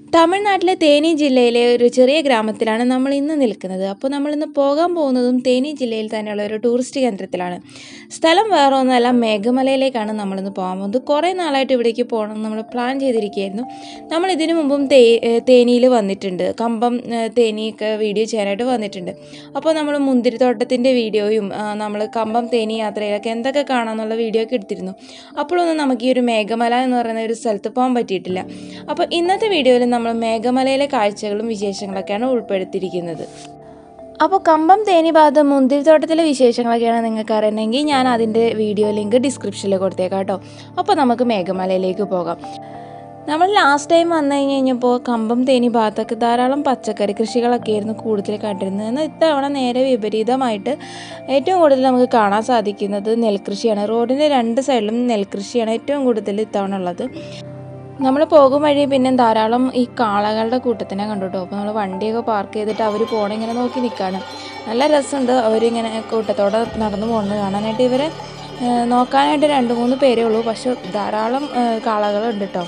തമിഴ്നാട്ടിലെ തേനി ജില്ലയിലെ ഒരു ചെറിയ ഗ്രാമത്തിലാണ് നമ്മൾ ഇന്ന് നിൽക്കുന്നത് അപ്പോൾ നമ്മൾ ഇന്ന് പോകാൻ പോകുന്നതും തേനി ജില്ലയിൽ തന്നെയുള്ള ഒരു ടൂറിസ്റ്റ് കേന്ദ്രത്തിലാണ് സ്ഥലം വേറെ ഒന്നല്ല മേഘമലയിലേക്കാണ് നമ്മളിന്ന് പോകാൻ പോകുന്നത് കുറേ നാളായിട്ട് ഇവിടേക്ക് പോകണം എന്ന് നമ്മൾ പ്ലാൻ ചെയ്തിരിക്കുകയായിരുന്നു നമ്മൾ ഇതിനു മുമ്പും തേ തേനിയിൽ വന്നിട്ടുണ്ട് കമ്പം ഏഹ്, തേനിയൊക്കെ വീഡിയോ ചെയ്യാനായിട്ട് വന്നിട്ടുണ്ട് അപ്പോൾ നമ്മൾ മുന്തിരിത്തോട്ടത്തിൻ്റെ വീഡിയോയും നമ്മൾ കമ്പം തേനി യാത്രയിലൊക്കെ എന്തൊക്കെ കാണാമെന്നുള്ള വീഡിയോ ഒക്കെ എടുത്തിരുന്നു അപ്പോഴൊന്നും നമുക്ക് ഈ ഒരു മേഘമല എന്ന് പറയുന്ന ഒരു സ്ഥലത്ത് പോകാൻ പറ്റിയിട്ടില്ല അപ്പോൾ ഇന്നത്തെ വീഡിയോയിൽ നമ്മൾ മേഘമലയിലെ കാഴ്ചകളും വിശേഷങ്ങളൊക്കെയാണ് ഉൾപ്പെടുത്തിയിരിക്കുന്നത് അപ്പോൾ കമ്പം തേനി ഭാഗത്ത് മുന്തിരിത്തോട്ടത്തിലെ വിശേഷങ്ങളൊക്കെയാണ് നിങ്ങൾക്ക് അറിയണമെങ്കിൽ ഞാൻ അതിൻ്റെ വീഡിയോ ലിങ്ക് ഡിസ്ക്രിപ്ഷനിൽ കൊടുത്തേക്കാം കേട്ടോ അപ്പോൾ നമുക്ക് മേഘമലയിലേക്ക് പോകാം നമ്മൾ ലാസ്റ്റ് ടൈം വന്നു കഴിഞ്ഞ് കഴിഞ്ഞപ്പോൾ കമ്പം തേനി ഭാഗത്തൊക്കെ ധാരാളം പച്ചക്കറി കൃഷികളൊക്കെ ആയിരുന്നു കൂടുതൽ കണ്ടിരുന്നത് എന്നാൽ ഇത്തവണ നേരെ വിപരീതമായിട്ട് ഏറ്റവും കൂടുതൽ നമുക്ക് കാണാൻ സാധിക്കുന്നത് നെൽകൃഷിയാണ് റോഡിൻ്റെ രണ്ട് സൈഡിലും നെൽകൃഷിയാണ് ഏറ്റവും കൂടുതൽ ഇത്തവണ ഉള്ളത് നമ്മൾ പോകും വഴി പിന്നെ ധാരാളം ഈ കാളകളുടെ കൂട്ടത്തിനെ കണ്ടു കേട്ടോ അപ്പോൾ നമ്മൾ വണ്ടിയൊക്കെ പാർക്ക് ചെയ്തിട്ട് അവർ പോകണം ഇങ്ങനെ നോക്കി നിൽക്കുകയാണ് നല്ല രസമുണ്ട് അവരിങ്ങനെ കൂട്ടത്തോടെ നടന്നു പോകുന്നത് കാണാനായിട്ട് ഇവരെ ഏഹ്, നോക്കാനായിട്ട് രണ്ട് മൂന്ന് പേരേ ഉള്ളൂ പക്ഷെ ധാരാളം ഏഹ്, കാളകളുണ്ട് കേട്ടോ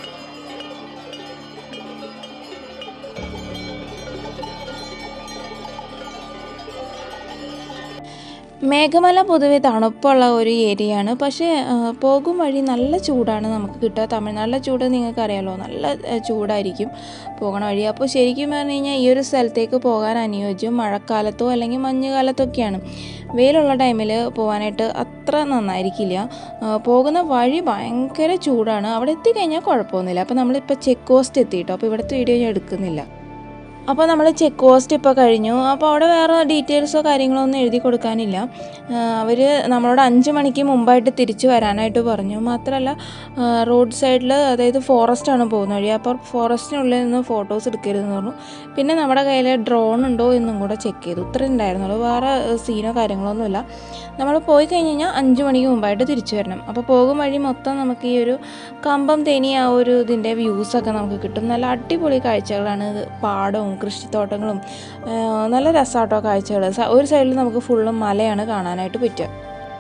മേഘമല പൊതുവെ തണുപ്പുള്ള ഒരു ഏരിയയാണ് പക്ഷേ ആ, പോകും വഴി നല്ല ചൂടാണ് നമുക്ക് കിട്ടുക തമിഴ്നാട്ടിലെ ചൂട് നിങ്ങൾക്ക് അറിയാലോ നല്ല ആ, ചൂടായിരിക്കും പോകണ വഴി അപ്പോൾ ശരിക്കും പറഞ്ഞു കഴിഞ്ഞാൽ ഈ ഒരു സ്ഥലത്തേക്ക് പോകാൻ അനുയോജ്യം മഴക്കാലത്തോ അല്ലെങ്കിൽ മഞ്ഞുകാലത്തോ ഒക്കെയാണ് വെയിലുള്ള ടൈമിൽ പോകാനായിട്ട് അത്ര നന്നായിരിക്കില്ല ആ, പോകുന്ന വഴി ഭയങ്കര ചൂടാണ് അവിടെ എത്തിക്കഴിഞ്ഞാൽ കുഴപ്പമൊന്നുമില്ല അപ്പോൾ നമ്മളിപ്പോൾ ചെക്ക് പോസ്റ്റ് എത്തിയിട്ടോ അപ്പോൾ ഇവിടുത്തെ വീഡിയോ ഞാൻ എടുക്കുന്നില്ല അപ്പോൾ നമ്മൾ ചെക്ക് പോസ്റ്റ് ഇപ്പോൾ കഴിഞ്ഞു അപ്പോൾ അവിടെ വേറെ ഡീറ്റെയിൽസോ കാര്യങ്ങളോ ഒന്നും എഴുതി കൊടുക്കാനില്ല അവർ നമ്മളോട് അഞ്ച് മണിക്ക് മുമ്പായിട്ട് തിരിച്ചു വരാനായിട്ട് പറഞ്ഞു മാത്രമല്ല റോഡ് സൈഡിൽ അതായത് ഫോറസ്റ്റ് ആണ് പോകുന്ന വഴി അപ്പോൾ ഫോറസ്റ്റിനുള്ളിൽ നിന്ന് ഫോട്ടോസ് എടുക്കരുതെന്ന് പറഞ്ഞു പിന്നെ നമ്മുടെ കയ്യിൽ ഡ്രോൺ ഉണ്ടോ എന്നും കൂടെ ചെക്ക് ചെയ്തു ഇത്ര ഉണ്ടായിരുന്നുള്ളൂ വേറെ സീനോ കാര്യങ്ങളൊന്നുമില്ല നമ്മൾ പോയി കഴിഞ്ഞ് കഴിഞ്ഞാൽ അഞ്ച് മണിക്ക് മുമ്പായിട്ട് തിരിച്ചു വരണം അപ്പോൾ പോകും വഴി മൊത്തം നമുക്ക് ഈ ഒരു കമ്പം തേനി ആ ഒരു ഇതിൻ്റെ വ്യൂസൊക്കെ നമുക്ക് കിട്ടും നല്ല അടിപൊളി കാഴ്ചകളാണ് ഇത് പാടവും കൃഷിത്തോട്ടങ്ങളും ആ, നല്ല രസമാട്ടോ കാഴ്ചകൾ സ- ഒരു സൈഡിൽ നമുക്ക് ഫുള്ളും മലയാണ് കാണാനായിട്ട് പറ്റുക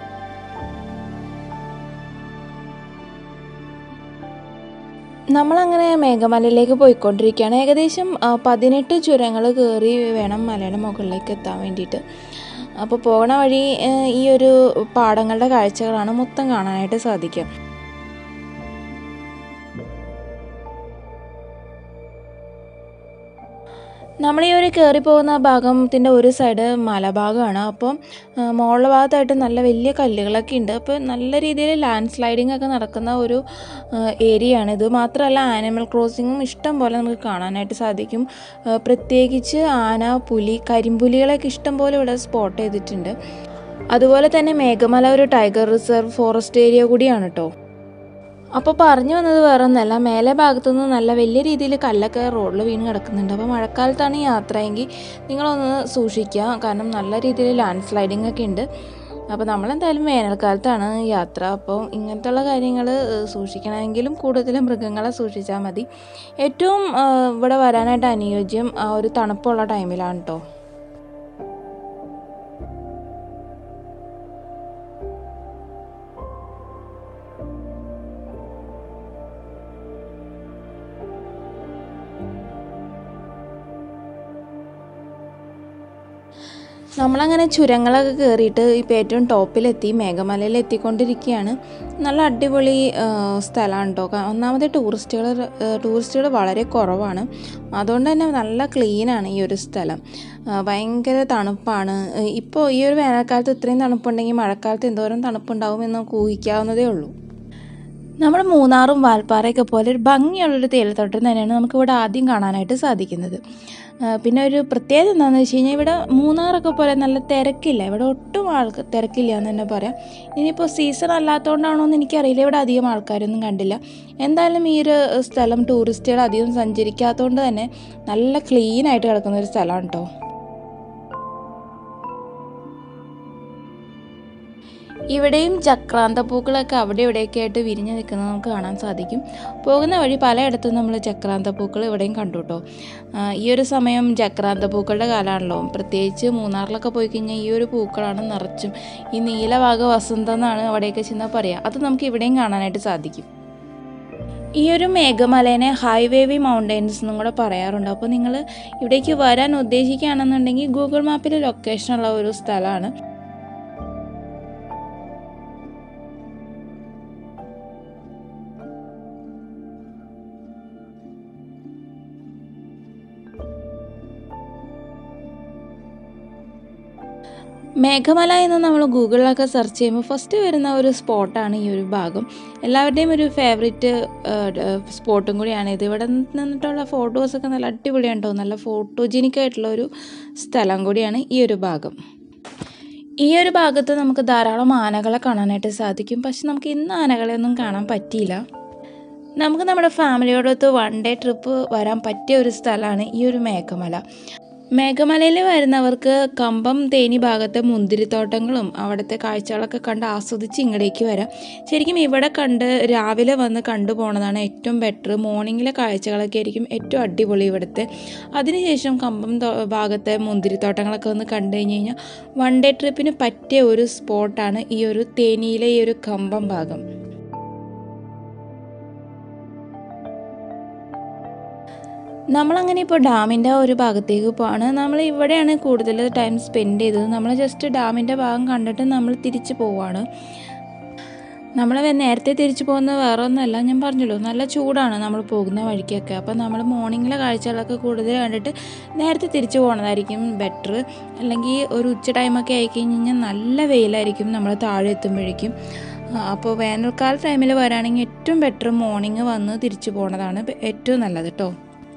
നമ്മളങ്ങനെ മേഘമലയിലേക്ക് പോയിക്കൊണ്ടിരിക്കുകയാണ് ഏകദേശം ആ, പതിനെട്ട് ചുരങ്ങൾ കയറി വേണം മലയുടെ മുകളിലേക്ക് എത്താൻ വേണ്ടിയിട്ട് അപ്പോൾ പോകണ വഴി ആ, ഈ ഒരു പാടങ്ങളുടെ കാഴ്ചകളാണ് മൊത്തം കാണാനായിട്ട് സാധിക്കുക നമ്മൾ ഈ ഒരു കയറി പോകുന്ന ഭാഗത്തിൻ്റെ ഒരു സൈഡ് മലഭാഗമാണ് അപ്പം ആ, മുകളിലെ ഭാഗത്തായിട്ട് നല്ല വലിയ കല്ലുകളൊക്കെ ഉണ്ട് അപ്പോൾ നല്ല രീതിയിൽ ലാൻഡ് സ്ലൈഡിംഗ് ഒക്കെ നടക്കുന്ന ഒരു ഏരിയ ആണ് ഇത് മാത്രമല്ല ആനിമൽ ക്രോസിങ്ങും ഇഷ്ടം പോലെ നമുക്ക് കാണാനായിട്ട് സാധിക്കും ആ, പ്രത്യേകിച്ച് ആന പുലി കരിമ്പുലികളൊക്കെ ഇഷ്ടം പോലെ ഇവിടെ സ്പോട്ട് ചെയ്തിട്ടുണ്ട് അതുപോലെ തന്നെ മേഘമല ഒരു ടൈഗർ റിസർവ് ഫോറസ്റ്റ് ഏരിയ കൂടിയാണ് കേട്ടോ അപ്പോൾ പറഞ്ഞു വന്നത് വേറെ ഒന്നല്ല മേലെ ഭാഗത്തുനിന്ന് നല്ല വലിയ രീതിയിൽ കല്ലൊക്കെ റോഡിൽ വീണ് കിടക്കുന്നുണ്ട് അപ്പോൾ മഴക്കാലത്താണ് യാത്രയെങ്കിൽ നിങ്ങളൊന്ന് സൂക്ഷിക്കുക കാരണം നല്ല രീതിയിൽ ലാൻഡ് സ്ലൈഡിംഗ് ഒക്കെ ഉണ്ട് അപ്പോൾ നമ്മളെന്തായാലും വേനൽക്കാലത്താണ് യാത്ര അപ്പോൾ ഇങ്ങനത്തുള്ള കാര്യങ്ങൾ സൂക്ഷിക്കണമെങ്കിലും കൂടുതലും മൃഗങ്ങളെ സൂക്ഷിച്ചാൽ മതി ഏറ്റവും ആ, ഇവിടെ വരാനായിട്ട് അനുയോജ്യം ആ ഒരു തണുപ്പുള്ള ടൈമിലാണ് കേട്ടോ നമ്മളങ്ങനെ ചുരങ്ങളൊക്കെ കയറിയിട്ട് ഇപ്പോൾ ഏറ്റവും ടോപ്പിലെത്തി മേഘമലയിൽ എത്തിക്കൊണ്ടിരിക്കുകയാണ് നല്ല അടിപൊളി സ്ഥലമാണ് കേട്ടോ കാ- ഒന്നാമത് ടൂറിസ്റ്റുകൾ ടൂറിസ്റ്റുകൾ വളരെ കുറവാണ് അതുകൊണ്ട് തന്നെ നല്ല ക്ലീനാണ് ഈ ഒരു സ്ഥലം ആ, ഭയങ്കര തണുപ്പാണ് ഇപ്പോൾ ഈ ഒരു വേനൽക്കാലത്ത് ഇത്രയും തണുപ്പുണ്ടെങ്കിൽ മഴക്കാലത്ത് എന്തോരം തണുപ്പുണ്ടാവും എന്ന് നമുക്ക് ഊഹിക്കാവുന്നതേ ഉള്ളൂ നമ്മൾ മൂന്നാറും വാൽപ്പാറയൊക്കെ പോലെ ഒരു ഭംഗിയുള്ളൊരു തേയിലത്തോട്ടം തന്നെയാണ് നമുക്കിവിടെ ആദ്യം കാണാനായിട്ട് സാധിക്കുന്നത് ആ, പിന്നെ ഒരു പ്രത്യേകത എന്താണെന്ന് വെച്ച് കഴിഞ്ഞാൽ ഇവിടെ മൂന്നാറൊക്കെ പോലെ നല്ല തിരക്കില്ല ഇവിടെ ഒട്ടും ആൾക്ക് തിരക്കില്ല എന്ന് തന്നെ പറയാം ഇനിയിപ്പോൾ സീസൺ അല്ലാത്തതുകൊണ്ടാണോ എന്ന് എനിക്കറിയില്ല ഇവിടെ അധികം ആൾക്കാരൊന്നും കണ്ടില്ല എന്തായാലും ഈ ഒരു സ്ഥലം ടൂറിസ്റ്റുകൾ അധികം സഞ്ചരിക്കാത്തതുകൊണ്ട് തന്നെ നല്ല ക്ലീൻ ആയിട്ട് കിടക്കുന്ന ഒരു സ്ഥലമാണ് കേട്ടോ ഇവിടെയും ചക്രാന്ത പൂക്കളൊക്കെ അവിടെ ഇവിടെയൊക്കെ ആയിട്ട് വിരിഞ്ഞ് നിൽക്കുന്നത് നമുക്ക് കാണാൻ സാധിക്കും പോകുന്ന വഴി പലയിടത്തും നമ്മൾ ചക്രാന്ത പൂക്കൾ ഇവിടെയും കണ്ടു കേട്ടോ ആ, ഈ ഒരു സമയം ചക്രാന്ത പൂക്കളുടെ കാലമാണല്ലോ പ്രത്യേകിച്ച് മൂന്നാറിലൊക്കെ പോയി കഴിഞ്ഞാൽ ഈ ഒരു പൂക്കളാണ് നിറച്ചും ഈ നീലഭാഗ വസന്തം എന്നാണ് അവിടെയൊക്കെ ചെന്നാൽ പറയുക അത് നമുക്ക് ഇവിടെയും കാണാനായിട്ട് സാധിക്കും ഈ ഒരു മേഘമലേനെ ഹൈവേവി മൗണ്ടെയ്ൻസ് എന്നും കൂടെ പറയാറുണ്ട് അപ്പോൾ നിങ്ങൾ ഇവിടേക്ക് വരാൻ ഉദ്ദേശിക്കുകയാണെന്നുണ്ടെങ്കിൽ ഗൂഗിൾ മാപ്പിൽ ലൊക്കേഷനുള്ള ഒരു സ്ഥലമാണ് മേഘമല എന്ന് നമ്മൾ ഗൂഗിളിലൊക്കെ സെർച്ച് ചെയ്യുമ്പോൾ ഫസ്റ്റ് വരുന്ന ഒരു സ്പോട്ടാണ് ഈ ഒരു ഭാഗം എല്ലാവരുടെയും ഒരു ഫേവറേറ്റ് സ്പോട്ടും കൂടിയാണ് ഇത് ഇവിടെ നിന്നിട്ടുള്ള ഫോട്ടോസൊക്കെ നല്ല അടിപൊളിയാണ് കേട്ടോ നല്ല ഫോട്ടോജനിക് ആയിട്ടുള്ള ഒരു സ്ഥലം കൂടിയാണ് ഈ ഒരു ഭാഗം ഈ ഒരു ഭാഗത്ത് നമുക്ക് ധാരാളം ആനകളെ കാണാനായിട്ട് സാധിക്കും പക്ഷെ നമുക്ക് ഇന്ന് ആനകളെ ഒന്നും കാണാൻ പറ്റിയില്ല നമുക്ക് നമ്മുടെ ഫാമിലിയോടൊത്ത് വൺ ഡേ ട്രിപ്പ് വരാൻ പറ്റിയ ഒരു സ്ഥലമാണ് ഈ ഒരു മേഘമല മേഘമലയിൽ വരുന്നവർക്ക് കമ്പം തേനി ഭാഗത്തെ മുന്തിരിത്തോട്ടങ്ങളും അവിടുത്തെ കാഴ്ചകളൊക്കെ കണ്ട് ആസ്വദിച്ച് ഇങ്ങടേക്ക് വരാം ശരിക്കും ഇവിടെ കണ്ട് രാവിലെ വന്ന് കണ്ടു പോണതാണ് ഏറ്റവും ബെറ്റർ മോർണിംഗിലെ കാഴ്ചകളൊക്കെ ആയിരിക്കും ഏറ്റവും അടിപൊളി ഇവിടുത്തെ അതിനുശേഷം കമ്പം തോ- ഭാഗത്തെ മുന്തിരിത്തോട്ടങ്ങളൊക്കെ ഒന്ന് കണ്ടു കഴിഞ്ഞ് കഴിഞ്ഞാൽ വൺ ഡേ ട്രിപ്പിന് പറ്റിയ ഒരു സ്പോട്ടാണ് ഈ ഒരു തേനിയിലെ ഈ ഒരു കമ്പം ഭാഗം നമ്മളങ്ങനെ ഇപ്പോൾ ഡാമിൻ്റെ ഒരു ഭാഗത്തേക്ക് പോവാണ് നമ്മൾ ഇവിടെയാണ് കൂടുതൽ ടൈം സ്പെൻഡ് ചെയ്തത് നമ്മൾ ജസ്റ്റ് ഡാമിൻ്റെ ഭാഗം കണ്ടിട്ട് നമ്മൾ തിരിച്ചു പോവാണ് നമ്മൾ നേരത്തെ തിരിച്ചു പോകുന്നത് വേറെ ഒന്നല്ല ഞാൻ പറഞ്ഞല്ലോ നല്ല ചൂടാണ് നമ്മൾ പോകുന്ന വഴിക്കൊക്കെ അപ്പോൾ നമ്മൾ മോർണിംഗിലെ കാഴ്ചകളൊക്കെ കൂടുതൽ കണ്ടിട്ട് നേരത്തെ തിരിച്ചു പോകുന്നതായിരിക്കും ബെറ്റർ അല്ലെങ്കിൽ ഒരു ഉച്ച ടൈമൊക്കെ ആയിക്കഴിഞ്ഞ് കഴിഞ്ഞാൽ നല്ല വെയിലായിരിക്കും നമ്മൾ താഴെ എത്തുമ്പോഴേക്കും ആ, അപ്പോൾ വേനൽക്കാല ടൈമിൽ വരാണെങ്കിൽ ഏറ്റവും ബെറ്റർ മോർണിംഗ് വന്ന് തിരിച്ചു പോകുന്നതാണ് ഏറ്റവും നല്ലത് കേട്ടോ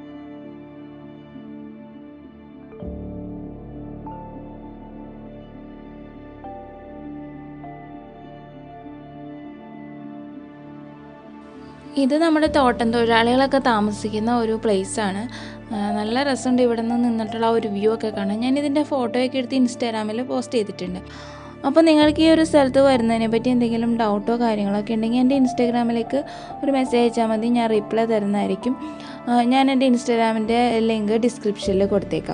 ഇത് നമ്മുടെ തോട്ടം തൊഴിലാളികളൊക്കെ താമസിക്കുന്ന ഒരു പ്ലേസാണ് നല്ല രസമുണ്ട് ഇവിടെ നിന്ന് നിന്നിട്ടുള്ള ആ ഒരു വ്യൂ ഒക്കെ കാണാൻ ഞാൻ ഇതിൻ്റെ ഫോട്ടോയൊക്കെ എടുത്ത് ഇൻസ്റ്റാഗ്രാമിൽ പോസ്റ്റ് ചെയ്തിട്ടുണ്ട് അപ്പോൾ നിങ്ങൾക്ക് ഈ ഒരു സ്ഥലത്ത് വരുന്നതിനെ പറ്റി എന്തെങ്കിലും ഡൗട്ടോ കാര്യങ്ങളൊക്കെ ഉണ്ടെങ്കിൽ എൻ്റെ ഇൻസ്റ്റാഗ്രാമിലേക്ക് ഒരു മെസ്സേജ് അയച്ചാൽ മതി ഞാൻ റിപ്ലൈ തരുന്നതായിരിക്കും ആ, ഞാൻ എൻ്റെ ഇൻസ്റ്റാഗ്രാമിൻ്റെ ലിങ്ക് ഡിസ്ക്രിപ്ഷനിൽ കൊടുത്തേക്കാം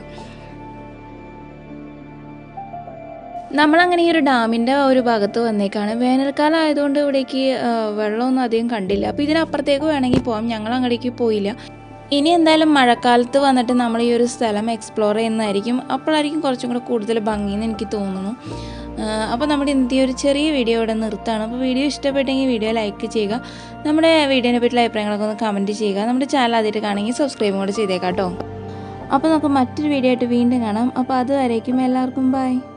നമ്മളങ്ങനെ ഈ ഒരു ഡാമിൻ്റെ ഒരു ഭാഗത്ത് വന്നേക്കാണ് വേനൽക്കാലം ആയതുകൊണ്ട് ഇവിടേക്ക് ആ, വെള്ളമൊന്നും അധികം കണ്ടില്ല അപ്പോൾ ഇതിനപ്പുറത്തേക്ക് വേണമെങ്കിൽ പോകാം ഞങ്ങൾ അങ്ങടേക്ക് പോയില്ല ഇനി എന്തായാലും മഴക്കാലത്ത് വന്നിട്ട് നമ്മൾ ഈ ഒരു സ്ഥലം എക്സ്പ്ലോർ ചെയ്യുന്നതായിരിക്കും അപ്പോഴായിരിക്കും കുറച്ചും കൂടെ കൂടുതൽ ഭംഗിയെന്ന് എനിക്ക് തോന്നുന്നു അപ്പോൾ നമ്മുടെ ഇന്നത്തെ ഈ ഒരു ചെറിയ വീഡിയോ ഇവിടെ നിർത്താണ് അപ്പോൾ വീഡിയോ ഇഷ്ടപ്പെട്ടെങ്കിൽ വീഡിയോ ലൈക്ക് ചെയ്യുക നമ്മുടെ വീഡിയോനെ പറ്റിയുള്ള അഭിപ്രായങ്ങളൊക്കെ ഒന്ന് കമൻറ്റ് ചെയ്യുക നമ്മുടെ ചാനൽ ആദ്യമായിട്ട് കാണുമെങ്കിൽ സബ്സ്ക്രൈബും കൂടെ ചെയ്തേക്കാം കേട്ടോ അപ്പോൾ നമുക്ക് മറ്റൊരു വീഡിയോ ആയിട്ട് വീണ്ടും കാണാം അപ്പോൾ അതുവരേക്കും എല്ലാവർക്കും ബൈ